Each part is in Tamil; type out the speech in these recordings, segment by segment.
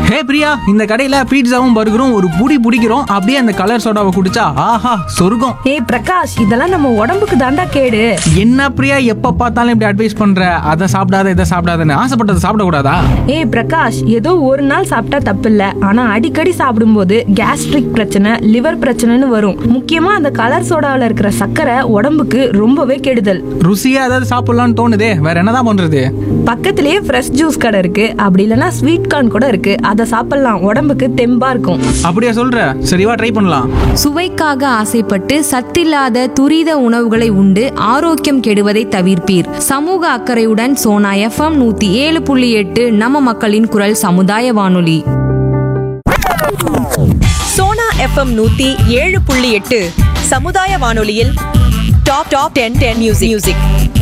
ஹே பிரியா இந்த கடையில பீட்சாவும் பர்கரும் ஒரு புடி பிடிக்கிறோம் அப்படியே அந்த கலர் சோடாவை குடிச்சா ஆஹா சொர்க்கம் ஏய் பிரகாஷ் இதெல்லாம் நம்ம உடம்புக்கு தாண்டா கேடு என்ன பிரியா எப்ப பார்த்தாலும் இப்படி அட்வைஸ் பண்ற அதை சாப்பிடாத இதை சாப்பிடாதன்னு ஆசைப்பட்டதை சாப்பிடக்கூடாதா ஏய் பிரகாஷ் ஏதோ ஒரு நாள் சாப்பிட்டா தப்பில்ல ஆனா அடிக்கடி சாப்பிடும்போது கேஸ்ட்ரிக் பிரச்சனை லிவர் பிரச்சனைன்னு வரும் முக்கியமா அந்த கலர் சோடாவில் இருக்கிற சர்க்கரை உடம்புக்கு ரொம்பவே கெடுதல் ருசியா ஏதாவது சாப்பிடலாம்னு தோணுதே வேற என்னதான் பண்றது பக்கத்திலேயே ஃப்ரெஷ் ஜூஸ் கடை இருக்கு அப்படி இல்லைன்னா ஸ்வீட் கார்ன் கூட இருக்கு அதை சாப்பிடலாம் உடம்புக்கு தெம்பா இருக்கும் அப்படியா சொல்ற சரிவா ட்ரை பண்ணலாம் சுவைக்காக ஆசைப்பட்டு சத்தில்லாத துரித உணவுகளை உண்டு ஆரோக்கியம் கெடுவதை தவிர்ப்பீர் சமூக அக்கறையுடன் சோனா எஃப்எம் நூத்தி ஏழு புள்ளி எட்டு நம்ம மக்களின் குரல் சமுதாய வானொலி சோனா எஃப்எம் நூத்தி ஏழு புள்ளி எட்டு சமுதாய வானொலியில் top top ten ten music music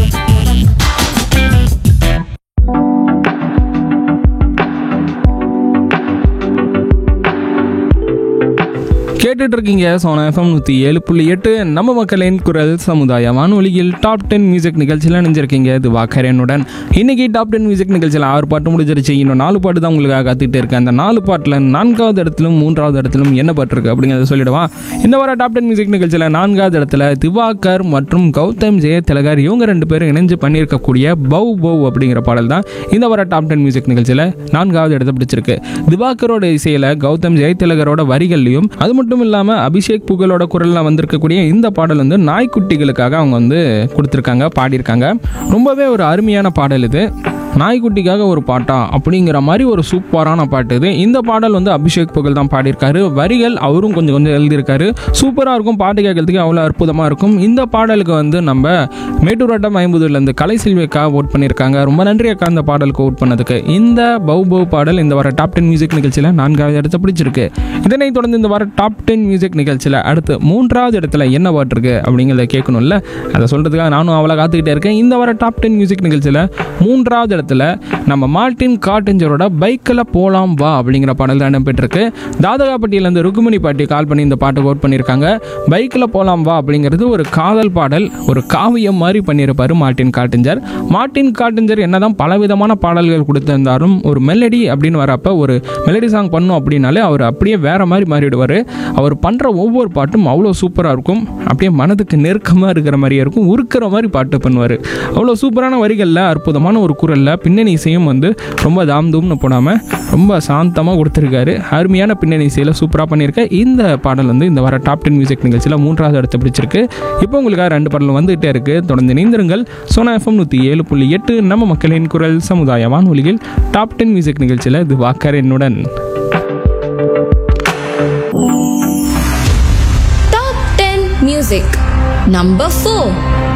கேட்டுட்டு இருக்கீங்க சோனா எஃப்எம் நூற்றி ஏழு புள்ளி எட்டு நம்ம மக்களின் குரல் சமுதாய வானொலியில் டாப் டென் மியூசிக் நிகழ்ச்சியில் நினைஞ்சிருக்கீங்க இது வாக்கரனுடன் இன்னைக்கு டாப் டென் மியூசிக் நிகழ்ச்சியில் ஆறு பாட்டு முடிஞ்சிருச்சு இன்னும் நாலு பாட்டு தான் உங்களுக்காக காத்துட்டு இருக்கேன் அந்த நாலு பாட்டில் நான்காவது இடத்திலும் மூன்றாவது இடத்திலும் என்ன பாட்டு இருக்கு அப்படிங்கிறத சொல்லிடுவா இந்த வார டாப் டென் மியூசிக் நிகழ்ச்சியில் நான்காவது இடத்துல திவாகர் மற்றும் கௌதம் ஜெய திலகர் இவங்க ரெண்டு பேரும் இணைஞ்சு பண்ணியிருக்கக்கூடிய பவ் பவ் அப்படிங்கிற பாடல் தான் இந்த வார டாப் டென் மியூசிக் நிகழ்ச்சியில் நான்காவது இடத்தை பிடிச்சிருக்கு திவாகரோட இசையில் கௌதம் ஜெயதிலகரோட வரிகள்லையும் அது மட்டும் இல்லாமல் அபிஷேக் புகழோட குரலில் வந்திருக்கக்கூடிய இந்த பாடல் வந்து நாய்க்குட்டிகளுக்காக அவங்க வந்து கொடுத்துருக்காங்க பாடியிருக்காங்க ரொம்பவே ஒரு அருமையான பாடல் இது நாய்க்குட்டிக்காக ஒரு பாட்டா அப்படிங்கிற மாதிரி ஒரு சூப்பரான பாட்டு இது இந்த பாடல் வந்து அபிஷேக் புகழ் தான் பாடியிருக்காரு வரிகள் அவரும் கொஞ்சம் கொஞ்சம் எழுதியிருக்காரு சூப்பராக இருக்கும் பாட்டு கேட்கறதுக்கு அவ்வளோ அற்புதமாக இருக்கும் இந்த பாடலுக்கு வந்து நம்ம மேட்டூர் வட்டம் ஐம்பதுலேருந்து கலை செல்விக்கா ஓட் பண்ணியிருக்காங்க ரொம்ப நன்றி அக்கா இந்த பாடலுக்கு ஓட் பண்ணதுக்கு இந்த பவ் பவ் பாடல் இந்த வார டாப் டென் மியூசிக் நிகழ்ச்சியில் நான்காவது இடத்தை பிடிச்சிருக்கு இதனைத் தொடர்ந்து இந்த வார டாப் டென் மியூசிக் நிகழ்ச்சியில் அடுத்து மூன்றாவது இடத்துல என்ன பாட்டு இருக்கு அப்படிங்கிறத கேட்கணும்ல அதை சொல்கிறதுக்காக நானும் அவ்வளோ காத்துக்கிட்டே இருக்கேன் இந்த வார டாப் டென் மியூசிக் நிகழ்ச்சியில் மூன்றாவது இடத்துல நம்ம மார்டின் காட்டஞ்சரோட பைக்கில் போலாம் வா அப்படிங்கிற பாடல் தான் இடம்பெற்றிருக்கு தாதகாப்பட்டியிலேருந்து ருக்குமணி பாட்டி கால் பண்ணி இந்த பாட்டு ஓட் பண்ணியிருக்காங்க பைக்கில் போலாம் வா அப்படிங்கிறது ஒரு காதல் பாடல் ஒரு காவியம் மாதிரி பண்ணியிருப்பாரு மார்டின் காட்டஞ்சர் மார்டின் காட்டஞ்சர் என்னதான் பலவிதமான பாடல்கள் கொடுத்திருந்தாலும் ஒரு மெலடி அப்படின்னு வரப்ப ஒரு மெலடி சாங் பண்ணும் அப்படின்னாலே அவர் அப்படியே வேற மாதிரி மாறிடுவார் அவர் பண்ணுற ஒவ்வொரு பாட்டும் அவ்வளோ சூப்பராக இருக்கும் அப்படியே மனதுக்கு நெருக்கமாக இருக்கிற மாதிரியே இருக்கும் உருக்கிற மாதிரி பாட்டு பண்ணுவார் அவ்வளோ சூப்பரான வரிகளில் அற்புதமான ஒரு குரலில் பின்னணி இசையும் வந்து ரொம்ப தாம் தூம்னு போடாமல் ரொம்ப சாந்தமாக கொடுத்துருக்காரு அருமையான பின்னணி இசையில் சூப்பராக பண்ணியிருக்க இந்த பாடல் வந்து இந்த வர டாப் டென் மியூசிக் நிகழ்ச்சியில் மூன்றாவது இடத்தை பிடிச்சிருக்கு இப்போ உங்களுக்காக ரெண்டு பாடலும் வந்துகிட்டே இருக்குது தொடர்ந்து நீந்திருங்கள் சோனா எஃப்எம் நூற்றி ஏழு புள்ளி எட்டு நம்ம மக்களின் குரல் சமுதாய வானொலியில் டாப் டென் மியூசிக் நிகழ்ச்சியில் இது வாக்கர் என்னுடன் top ten music number four